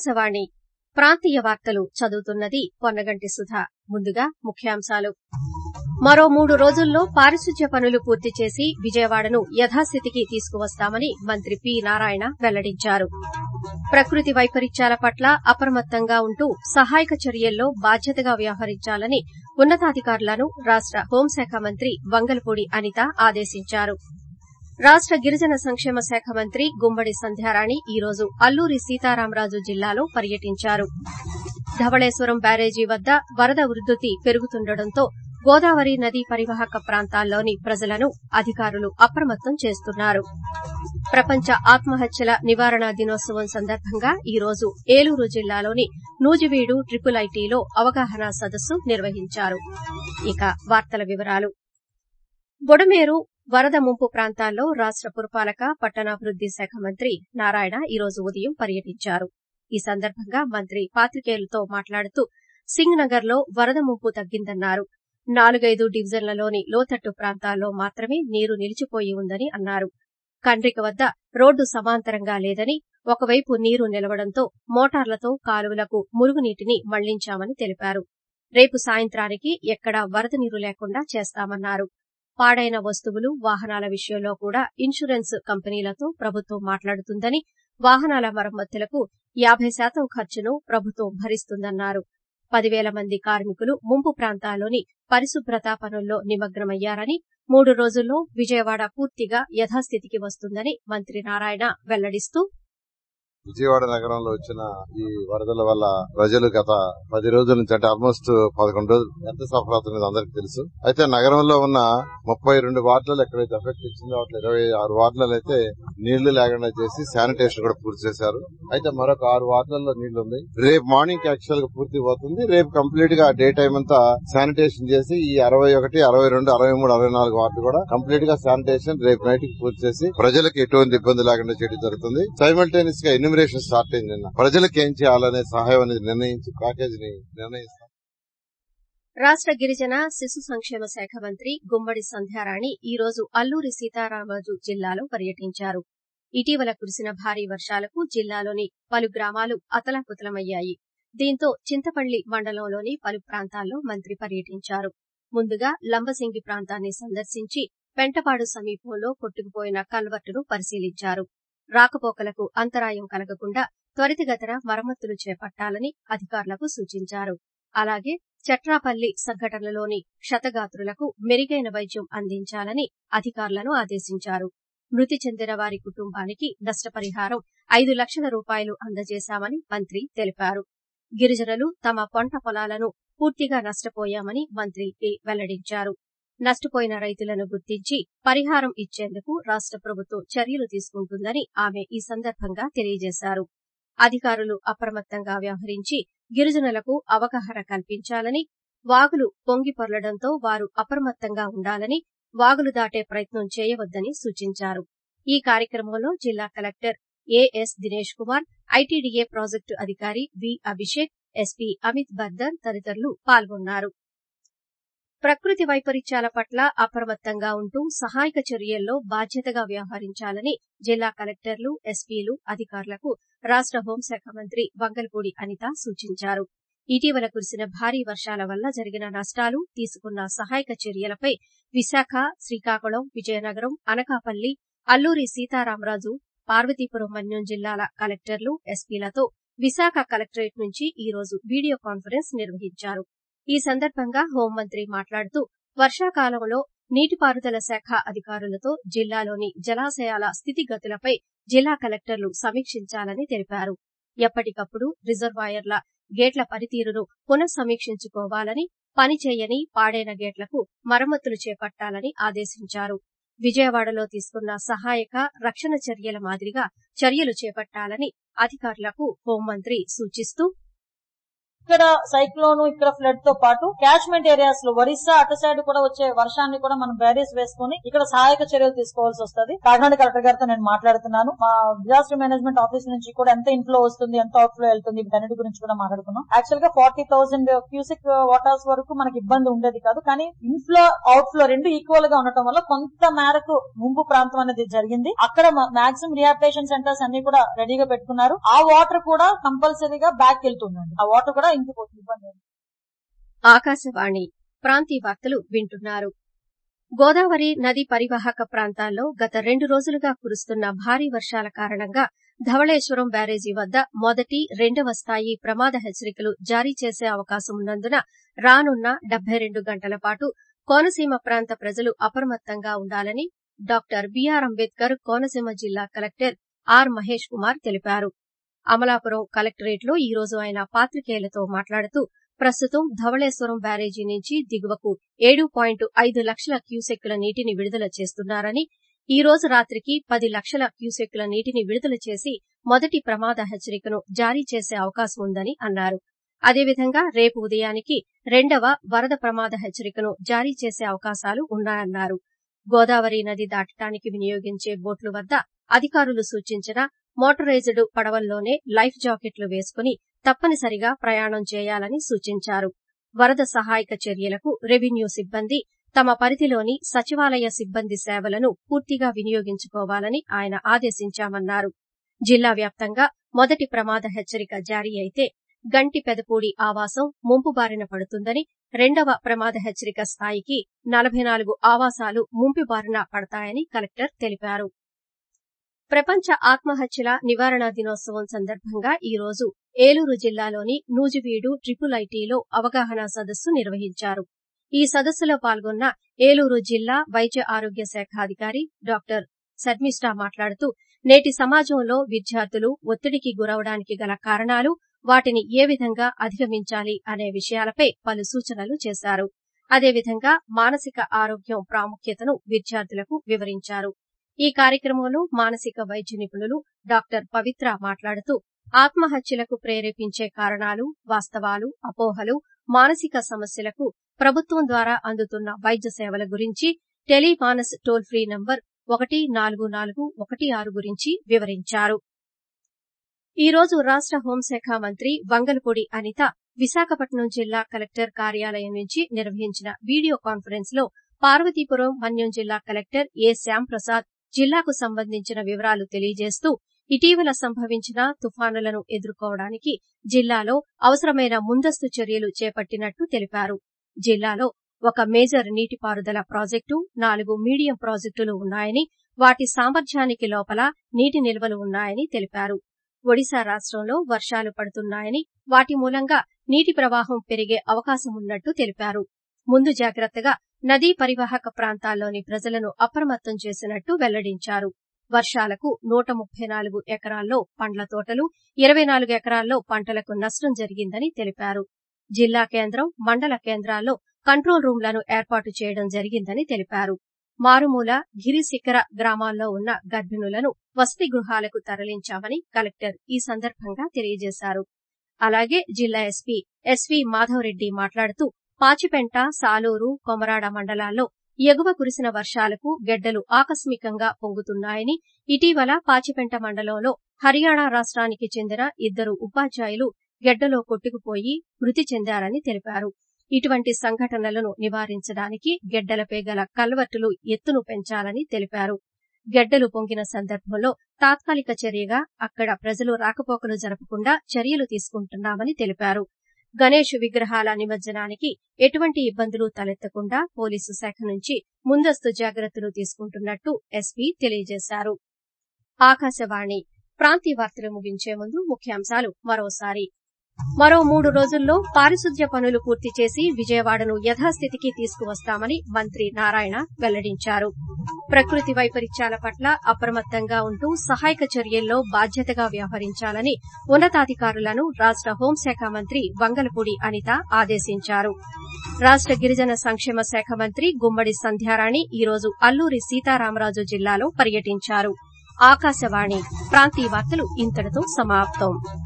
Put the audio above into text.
ఆకాశవాణి ప్రాంతీయ వార్తలు చదువుతున్నది పొన్నగంటి సుధ ముందుగా ముఖ్యాంశాలు మరో మూడు రోజుల్లో పారిశుధ్య పనులు పూర్తి చేసి విజయవాడను యథాస్థితికి తీసుకువస్తామని మంత్రి పి నారాయణ వెల్లడించారు ప్రకృతి వైపరీత్యాల పట్ల అప్రమత్తంగా ఉంటూ సహాయక చర్యల్లో బాధ్యతగా వ్యవహరించాలని ఉన్నతాధికారులను రాష్ట హోంశాఖ మంత్రి వంగలపూడి అనిత ఆదేశించారు రాష్ట గిరిజన సంక్షేమ శాఖ మంత్రి గుమ్మడి సంధ్యారాణి ఈ రోజు అల్లూరి సీతారామరాజు జిల్లాలో పర్యటించారు ధవళేశ్వరం బ్యారేజీ వద్ద వరద ఉధృతి పెరుగుతుండటంతో గోదావరి నదీ పరివాహక ప్రాంతాల్లోని ప్రజలను అధికారులు అప్రమత్తం చేస్తున్నారు ప్రపంచ ఆత్మహత్యల నివారణ దినోత్సవం సందర్భంగా ఈ రోజు ఏలూరు జిల్లాలోని నూజివీడు ట్రిపుల్ ఐటీలో అవగాహన సదస్సు నిర్వహించారు ఇక వార్తల వివరాలు బుడమేరు వరద ముంపు ప్రాంతాల్లో రాష్ట పురపాలక పట్టణాభివృద్ది శాఖ మంత్రి నారాయణ ఈ రోజు ఉదయం పర్యటించారు ఈ సందర్భంగా మంత్రి పాత్రికేయులతో మాట్లాడుతూ సింగ్ నగర్ లో వరద ముంపు తగ్గిందన్నారు నాలుగైదు డివిజన్లలోని లోతట్టు ప్రాంతాల్లో మాత్రమే నీరు నిలిచిపోయి ఉందని అన్నారు కండ్రిక వద్ద రోడ్డు సమాంతరంగా లేదని ఒకవైపు నీరు నిలవడంతో మోటార్లతో కాలువలకు మురుగునీటిని మళ్లించామని తెలిపారు రేపు సాయంత్రానికి ఎక్కడా వరద నీరు లేకుండా చేస్తామన్నారు పాడైన వస్తువులు వాహనాల విషయంలో కూడా ఇన్సూరెన్స్ కంపెనీలతో ప్రభుత్వం మాట్లాడుతుందని వాహనాల మరమ్మతులకు యాబై శాతం ఖర్చును ప్రభుత్వం భరిస్తుందన్నారు పదివేల మంది కార్మికులు ముంపు ప్రాంతాల్లోని పరిశుభ్రత పనుల్లో నిమగ్నమయ్యారని మూడు రోజుల్లో విజయవాడ పూర్తిగా యథాస్థితికి వస్తుందని మంత్రి నారాయణ వెల్లడిస్తూ విజయవాడ నగరంలో వచ్చిన ఈ వరదల వల్ల ప్రజలు గత పది రోజుల నుంచి అంటే ఆల్మోస్ట్ పదకొండు రోజులు ఎంత సఫర్ అవుతున్నది అందరికి తెలుసు అయితే నగరంలో ఉన్న ముప్పై రెండు వార్డులలో ఎక్కడైతే ఎఫెక్ట్ ఇచ్చిందో అట్లా ఇరవై ఆరు వార్డులలో అయితే నీళ్లు లేకుండా చేసి శానిటేషన్ కూడా పూర్తి చేశారు అయితే మరొక ఆరు వార్డులలో నీళ్లు ఉంది రేపు మార్నింగ్ యాక్చువల్ గా పూర్తి పోతుంది రేపు కంప్లీట్ గా డే టైం అంతా శానిటేషన్ చేసి ఈ అరవై ఒకటి అరవై రెండు అరవై మూడు అరవై నాలుగు వార్డు కూడా కంప్లీట్ గా శానిటేషన్ రేపు నైట్ కి పూర్తి చేసి ప్రజలకు ఎటువంటి ఇబ్బంది లేకుండా చేయడం జరుగుతుంది సైమల్టేనియస్ గా ఎన్యూమరేషన్ స్టార్ట్ అయింది నిన్న ప్రజలకు ఏం చేయాలనే సహాయం అనేది నిర్ణయించి ప్యాకేజీని నిర్ణయిస్తాం రాష్ట గిరిజన శిశు సంక్షేమ శాఖ మంత్రి గుమ్మడి సంధ్యారాణి ఈ రోజు అల్లూరి సీతారామరాజు జిల్లాలో పర్యటించారు ఇటీవల కురిసిన భారీ వర్షాలకు జిల్లాలోని పలు గ్రామాలు అతలాకుతలమయ్యాయి దీంతో చింతపల్లి మండలంలోని పలు ప్రాంతాల్లో మంత్రి పర్యటించారు ముందుగా లంబసింగి ప్రాంతాన్ని సందర్శించి పెంటపాడు సమీపంలో కొట్టుకుపోయిన కల్వర్టును పరిశీలించారు రాకపోకలకు అంతరాయం కలగకుండా త్వరితగతిన మరమ్మతులు చేపట్టాలని అధికారులకు సూచించారు అలాగే చట్రాపల్లి సంఘటనలోని క్షతగాత్రులకు మెరుగైన వైద్యం అందించాలని అధికారులను ఆదేశించారు మృతి చెందిన వారి కుటుంబానికి నష్టపరిహారం ఐదు లక్షల రూపాయలు అందజేశామని మంత్రి తెలిపారు గిరిజనులు తమ పంట పొలాలను పూర్తిగా నష్టపోయామని మంత్రి వెల్లడించారు నష్టపోయిన రైతులను గుర్తించి పరిహారం ఇచ్చేందుకు రాష్ట ప్రభుత్వం చర్యలు తీసుకుంటుందని ఆమె ఈ సందర్భంగా తెలియజేశారు అధికారులు అప్రమత్తంగా వ్యవహరించి గిరిజనులకు అవగాహన కల్పించాలని వాగులు పొంగి పొర్లడంతో వారు అప్రమత్తంగా ఉండాలని వాగులు దాటే ప్రయత్నం చేయవద్దని సూచించారు ఈ కార్యక్రమంలో జిల్లా collector AS Dinesh Kumar ITDA project అధికారి వి అభిషేక్ ఎస్పీ అమిత్ బర్దర్ తదితరులు పాల్గొన్నారు ప్రకృతి వైపరీత్యాల పట్ల అప్రమత్తంగా ఉంటూ సహాయక చర్యల్లో బాధ్యతగా వ్యవహరించాలని జిల్లా కలెక్టర్లు ఎస్పీలు అధికారులకు రాష్ట హోంశాఖ మంత్రి వంగల్పూడి అనిత సూచించారు ఇటీవల కురిసిన భారీ వర్షాల వల్ల జరిగిన నష్టాలు తీసుకున్న సహాయక చర్యలపై విశాఖ శ్రీకాకుళం విజయనగరం అనకాపల్లి అల్లూరి సీతారామరాజు పార్వతీపురం మన్యం జిల్లాల కలెక్టర్లు ఎస్పీలతో విశాఖ కలెక్టరేట్ నుంచి ఈ రోజు వీడియో కాన్ఫరెన్స్ నిర్వహించారు ఈ సందర్భంగా హోంమంత్రి మాట్లాడుతూ వర్షాకాలంలో నీటిపారుదల శాఖ అధికారులతో జిల్లాలోని జలాశయాల స్థితిగతులపై జిల్లా కలెక్టర్లు సమీక్షించాలని తెలిపారు ఎప్పటికప్పుడు రిజర్వాయర్ల గేట్ల పనితీరును పునఃసమీక్షించుకోవాలని పనిచేయని పాడైన గేట్లకు మరమ్మతులు చేపట్టాలని ఆదేశించారు విజయవాడలో తీసుకున్న సహాయక రక్షణ చర్యల మాదిరిగా చర్యలు చేపట్టాలని అధికారులకు హోంమంత్రి సూచిస్తూ ఇక్కడ సైక్లోన్ ఇక్కడ ఫ్లడ్ తో పాటు క్యాచ్మెంట్ ఏరియాస్ లో ఒరిస్సా అటు సైడ్ కూడా వచ్చే వర్షాన్ని కూడా మనం బ్యారేజ్ వేసుకుని ఇక్కడ సహాయక చర్యలు తీసుకోవాల్సి వస్తుంది కాకినాడ కలెక్టర్ గారితో నేను మాట్లాడుతున్నాను మా డిజాస్టర్ మేనేజ్మెంట్ ఆఫీస్ నుంచి కూడా ఎంత ఇన్ఫ్లో వస్తుంది ఎంత అవుట్ఫ్లో వెళ్తుంది వీటన్నిటి గురించి కూడా మాట్లాడుకున్నాం యాక్చువల్ గా ఫార్టీ థౌసండ్ క్యూసిక్ వాటర్స్ వరకు మనకి ఇబ్బంది ఉండేది కాదు కానీ ఇన్ఫ్లో అవుట్ఫ్లో రెండు ఈక్వల్ గా ఉండటం వల్ల కొంత మేరకు ముంపు ప్రాంతం అనేది జరిగింది అక్కడ మాక్సిమం రిహాబిటేషన్ సెంటర్స్ అన్ని కూడా రెడీగా పెట్టుకున్నారు ఆ వాటర్ కూడా కంపల్సరీగా బ్యాక్ వెళ్తుందండి ఆ వాటర్ కూడా ఇంకిపోతుంది ఇబ్బంది లేదు. ఆకాశవాణి ప్రాంతీయ వార్తలు వింటున్నారు గోదావరి నది పరివాహక ప్రాంతాల్లో గత రెండు రోజులుగా కురుస్తున్న భారీ వర్షాల కారణంగా ధవళేశ్వరం బ్యారేజీ వద్ద మొదటి రెండవ స్థాయి ప్రమాద హెచ్చరికలు జారీ చేసే అవకాశం ఉన్నందున రానున్న డెబ్బై రెండు గంటల పాటు కోనసీమ ప్రాంత ప్రజలు అప్రమత్తంగా ఉండాలని డాక్టర్ బీఆర్ అంబేద్కర్ కోనసీమ జిల్లా కలెక్టర్ ఆర్ మహేష్ కుమార్ తెలిపారు అమలాపురం కలెక్టరేట్లో ఈ రోజు ఆయన పాత్రికేయులతో మాట్లాడుతూ ప్రస్తుతం ధవళేశ్వరం బ్యారేజీ నుంచి దిగువకు ఏడు పాయింట్ ఐదు లక్షల క్యూసెక్కుల నీటిని విడుదల చేస్తున్నారని ఈ రోజు రాత్రికి పది లక్షల క్యూసెక్కుల నీటిని విడుదల చేసి మొదటి ప్రమాద హెచ్చరికను జారీ చేసే అవకాశం ఉందని అన్నారు అదేవిధంగా రేపు ఉదయానికి రెండవ వరద ప్రమాద హెచ్చరికను జారీ చేసే అవకాశాలు ఉన్నాయన్నారు గోదావరి నది దాటడానికి వినియోగించే బోట్ల వద్ద అధికారులు సూచించిన మోటరైజ్డ్ పడవల్లోనే లైఫ్ జాకెట్లు వేసుకుని తప్పనిసరిగా ప్రయాణం చేయాలని సూచించారు వరద సహాయక చర్యలకు రెవెన్యూ సిబ్బంది తమ పరిధిలోని సచివాలయ సిబ్బంది సేవలను పూర్తిగా వినియోగించుకోవాలని ఆయన ఆదేశించామన్నారు జిల్లా వ్యాప్తంగా మొదటి ప్రమాద హెచ్చరిక జారీ అయితే గంటి పెదపూడి ఆవాసం ముంపు బారిన పడుతుందని రెండవ ప్రమాద హెచ్చరిక స్థాయికి నలభై నాలుగు ఆవాసాలు ముంపు బారిన పడతాయని కలెక్టర్ తెలిపారు ప్రపంచ ఆత్మహత్యల నివారణ దినోత్సవం సందర్భంగా ఈ రోజు ఏలూరు జిల్లాలోని నూజివీడు ట్రిపుల్ ఐటీలో అవగాహన సదస్సు నిర్వహించారు ఈ సదస్సులో పాల్గొన్న ఏలూరు జిల్లా వైద్య ఆరోగ్య శాఖ అధికారి డాక్టర్ శర్మిష్ఠా మాట్లాడుతూ నేటి సమాజంలో విద్యార్థులు ఒత్తిడికి గురవడానికి గల కారణాలు వాటిని ఏ విధంగా అధిగమించాలి అనే విషయాలపై పలు సూచనలు చేశారు అదేవిధంగా మానసిక ఆరోగ్యం ప్రాముఖ్యతను విద్యార్థులకు వివరించారు ఈ కార్యక్రమంలో మానసిక వైద్య నిపుణులు డాక్టర్ పవిత్ర మాట్లాడుతూ ఆత్మహత్యలకు ప్రేరేపించే కారణాలు వాస్తవాలు అపోహలు మానసిక సమస్యలకు ప్రభుత్వం ద్వారా అందుతున్న వైద్య సేవల గురించి టెలిమానస్ టోల్ ఫ్రీ నంబర్ ఒకటి నాలుగు నాలుగు ఒకటి ఆరు గురించి వివరించారు ఈ రోజు రాష్ట హోంశాఖ మంత్రి వంగలపూడి అనిత విశాఖపట్నం జిల్లా కలెక్టర్ కార్యాలయం నుంచి నిర్వహించిన వీడియో కాన్ఫరెన్స్ లో పార్వతీపురం మన్యం జిల్లా కలెక్టర్ ఏ శ్యాంప్రసాద్ జిల్లాకు సంబంధించిన వివరాలు తెలియజేస్తూ ఇటీవల సంభవించిన తుఫానులను ఎదుర్కోవడానికి జిల్లాలో అవసరమైన ముందస్తు చర్యలు చేపట్టినట్టు తెలిపారు జిల్లాలో ఒక మేజర్ నీటిపారుదల ప్రాజెక్టు నాలుగు మీడియం ప్రాజెక్టులు ఉన్నాయని వాటి సామర్థ్యానికి లోపల నీటి నిల్వలు ఉన్నాయని తెలిపారు ఒడిశా రాష్టంలో వర్షాలు పడుతున్నాయని వాటి మూలంగా నీటి ప్రవాహం పెరిగే అవకాశం ఉన్నట్టు తెలిపారు ముందు జాగ్రత్తగా నదీ పరివాహక ప్రాంతాల్లోని ప్రజలను అప్రమత్తం చేసినట్టు వెల్లడించారు వర్షాలకు నూట ముప్పై నాలుగు ఎకరాల్లో పండ్ల తోటలు ఇరవై నాలుగు ఎకరాల్లో పంటలకు నష్టం జరిగిందని తెలిపారు జిల్లా కేంద్రం మండల కేంద్రాల్లో కంట్రోల్ రూంలను ఏర్పాటు చేయడం జరిగిందని తెలిపారు మారుమూల గిరిశిఖర గ్రామాల్లో ఉన్న గర్భిణులను వసతి గృహాలకు తరలించామని కలెక్టర్ ఈ సందర్భంగా తెలియజేశారు అలాగే జిల్లా ఎస్పీ ఎస్వీ మాధవరెడ్డి మాట్లాడుతూ పాచిపెంట సాలూరు కొమరాడ మండలాల్లో ఎగువ కురిసిన వర్షాలకు గెడ్డలు ఆకస్మికంగా పొంగుతున్నాయని ఇటీవల పాచిపెంట మండలంలో హర్యానా రాష్ట్రానికి చెందిన ఇద్దరు ఉపాధ్యాయులు గెడ్డలో కొట్టుకుపోయి మృతి చెందారని తెలిపారు ఇటువంటి సంఘటనలను నివారించడానికి గెడ్డలపై గల కల్వర్టులు ఎత్తును పెంచాలని తెలిపారు గెడ్డలు పొంగిన సందర్భంలో తాత్కాలిక చర్యగా అక్కడ ప్రజలు రాకపోకలు జరపకుండా చర్యలు తీసుకుంటున్నామని తెలిపారు గణేష్ విగ్రహాల నిమజ్జనానికి ఎటువంటి ఇబ్బందులు తలెత్తకుండా పోలీసు శాఖ నుంచి ముందస్తు జాగ్రత్తలు తీసుకుంటున్నట్టు ఎస్పీ తెలియజేశారు ఆకాశవాణి ప్రాంతీయ వార్తలు ముగించే ముందు ముఖ్యాంశాలు మరోసారి మరో మూడు రోజుల్లో పారిశుద్ధ్య పనులు పూర్తి చేసి విజయవాడను యథాస్థితికి తీసుకువస్తామని మంత్రి నారాయణ వెల్లడించారు ప్రకృతి వైపరీత్యాల పట్ల అప్రమత్తంగా ఉంటూ సహాయక చర్యల్లో బాధ్యతగా వ్యవహరించాలని ఉన్నతాధికారులను రాష్ట హోంశాఖ మంత్రి వంగలపూడి అనిత ఆదేశించారు రాష్ట గిరిజన సంక్షేమ శాఖ మంత్రి గుమ్మడి సంధ్యారాణి ఈరోజు అల్లూరి సీతారామరాజు జిల్లాలో పర్యటించారు ఆకాశవాణి ప్రాంతీయ వార్తలు ఇంతటితో సమాప్తం